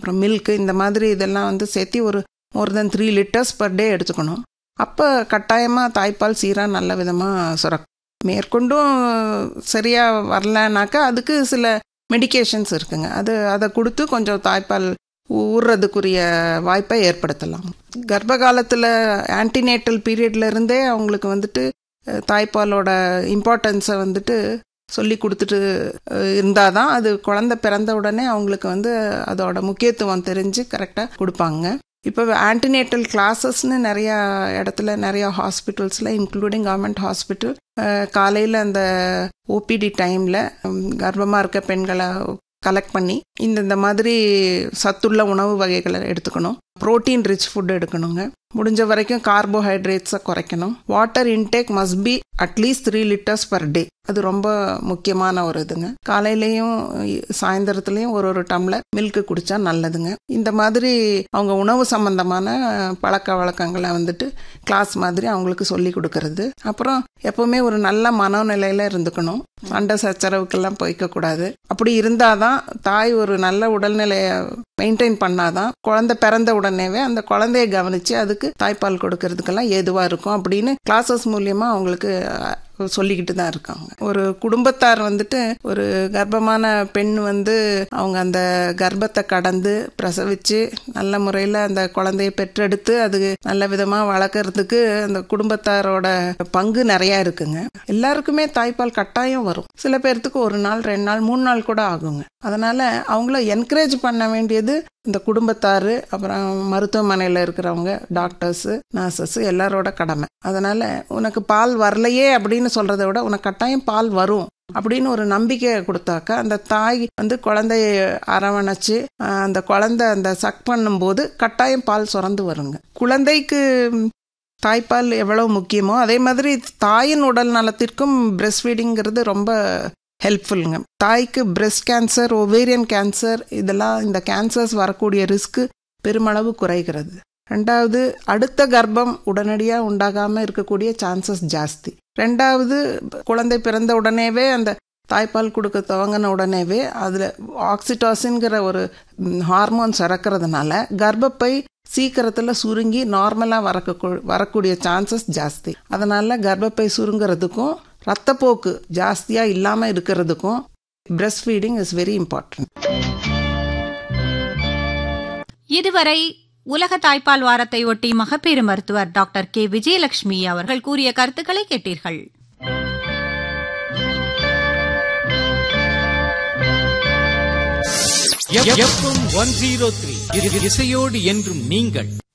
அப்புறம் மில்க் இந்த மாதிரி இதெல்லாம் வந்து சேர்த்து ஒரு more than three litres per day எடுத்துக்கணும் அப்போ கட்டாயமாக தாய்ப்பால் சீராக நல்ல விதமாக சுரக்கும் மேற்கொண்டும் சரியாக வரலனாக்கா அதுக்கு சில மெடிகேஷன்ஸ் இருக்குங்க அது அதை கொடுத்து கொஞ்சம் தாய்ப்பால் ஊறுறதுக்குரிய வாய்ப்பை ஏற்படுத்தலாம் கர்ப்ப காலத்தில் ஆன்டினேட்டல் பீரியட்ல இருந்தே அவங்களுக்கு வந்துட்டு அஹ், தாய்ப்பாலோட இம்பார்ட்டன்ஸை வந்துட்டு சொல்லி கொடுத்துட்டு இருந்தால் தான் அது குழந்தை பிறந்த உடனே அவங்களுக்கு வந்து அதோட முக்கியத்துவம் தெரிஞ்சு கரெக்டாக கொடுப்பாங்க இப்போ ஆன்டினேட்டல் கிளாஸஸ்னு நிறையா இடத்துல நிறையா ஹாஸ்பிட்டல்ஸில் இன்க்ளூடிங் கவர்மெண்ட் ஹாஸ்பிட்டல் காலையில் அந்த ஓபிடி டைமில் கர்ப்பமாக இருக்க பெண்களை கலெக்ட் பண்ணி இந்த இந்த மாதிரி சத்துள்ள உணவு வகைகளை எடுத்துக்கணும் புரோட்டீன் ரிச் ஃபுட் எடுக்கணுங்க முடிஞ்ச வரைக்கும் கார்போஹைட்ரேட்ஸை குறைக்கணும் water intake must be at least three litres per day அது ரொம்ப முக்கியமான ஒரு இதுங்க காலையிலையும் சாயந்தரத்துலையும் ஒரு ஒரு டம்ளர் மில்க் குடிச்சா நல்லதுங்க இந்த மாதிரி அவங்க உணவு சம்பந்தமான பழக்க வழக்கங்களை வந்துட்டு கிளாஸ் மாதிரி அவங்களுக்கு சொல்லி கொடுக்கறது அப்புறம் எப்பவுமே ஒரு நல்ல மனநிலையில இருந்துக்கணும் சண்டை சச்சரவுக்கெல்லாம் போய்க்க கூடாது அப்படி இருந்தாதான் தாய் ஒரு நல்ல உடல்நிலையை மெயின்டைன் பண்ணாதான் குழந்தை பிறந்த உடனேவே அந்த குழந்தைய கவனிச்சு அதுக்கு தாய்ப்பால் கொடுக்கறதுக்கெல்லாம் ஏதுவா இருக்கும் அப்படின்னு கிளாஸஸ் மூலியமா அவங்களுக்கு அஹ், சொல்லிக்கிட்டு தான் இருக்காங்க ஒரு குடும்பத்தார் வந்துட்டு ஒரு கர்ப்பமான பெண் வந்து அவங்க அந்த கர்ப்பத்தை கடந்து பிரசவிச்சு நல்ல முறையில் அந்த குழந்தைய பெற்றெடுத்து அது நல்ல விதமாக வளர்க்கறதுக்கு அந்த குடும்பத்தாரோட பங்கு நிறையா இருக்குங்க எல்லாருக்குமே தாய்ப்பால் கட்டாயம் வரும் சில பேர்த்துக்கு ஒரு நாள் ரெண்டு நாள் மூணு நாள் கூட ஆகுங்க அதனால அவங்கள என்கரேஜ் பண்ண வேண்டியது இந்த குடும்பத்தாரு அப்புறம் மருத்துவமனையில் இருக்கிறவங்க டாக்டர்ஸு நர்சஸ் எல்லாரோட கடமை அதனால உனக்கு பால் வரலையே அப்படின்னு சொல்றதை விட உனக்கு கட்டாயம் பால் வரும் அப்படின்னு ஒரு நம்பிக்கை கொடுத்தாக்கா அந்த தாய் வந்து குழந்தைய அரவணைச்சு ஆஹ், அந்த குழந்தை அந்த சக் பண்ணும்போது கட்டாயம் பால் சுரந்து வருங்க குழந்தைக்கு ம், தாய்ப்பால் எவ்வளவு முக்கியமோ அதே மாதிரி தாயின் உடல் நலத்திற்கும் பிரஸ்ட் ஃபீடிங்கிறது ரொம்ப ஹெல்ப்ஃபுல்லுங்க தாய்க்கு பிரஸ்ட் கேன்சர் ஒவேரியன் கேன்சர் இதெல்லாம் இந்த கேன்சர்ஸ் வரக்கூடிய ரிஸ்க் பெருமளவு குறைகிறது ரெண்டாவது அடுத்த கர்ப்பம் உடனடியாக உண்டாகாமல் இருக்கக்கூடிய சான்சஸ் ஜாஸ்தி ரெண்டாவது குழந்தை பிறந்த உடனேவே அந்த தாய்ப்பால் கொடுக்க துவங்கின உடனேவே அதில் ஆக்சிடாசின்கிற ஒரு ஹார்மோன் சுரக்கிறதுனால கர்ப்பப்பை சீக்கிரத்தில் சுருங்கி நார்மலாக வரக்க வரக்கூடிய சான்சஸ் ஜாஸ்தி அதனால கர்ப்பப்பை சுருங்கிறதுக்கும் ரத்தப்போக்கு ஜாஸ்தியாக இல்லாமல் இருக்கிறதுக்கும் breast feeding is very important இதுவரை உலக தாய்ப்பால் வாரத்தை ஒட்டி மகப்பேறு மருத்துவர் டாக்டர் கே விஜயலட்சுமி அவர்கள் கூறிய கருத்துக்களை கேட்டீர்கள் எஃப்எம் ஒன் ஜீரோ த்ரீ இசையோடு என்றும் நீங்கள்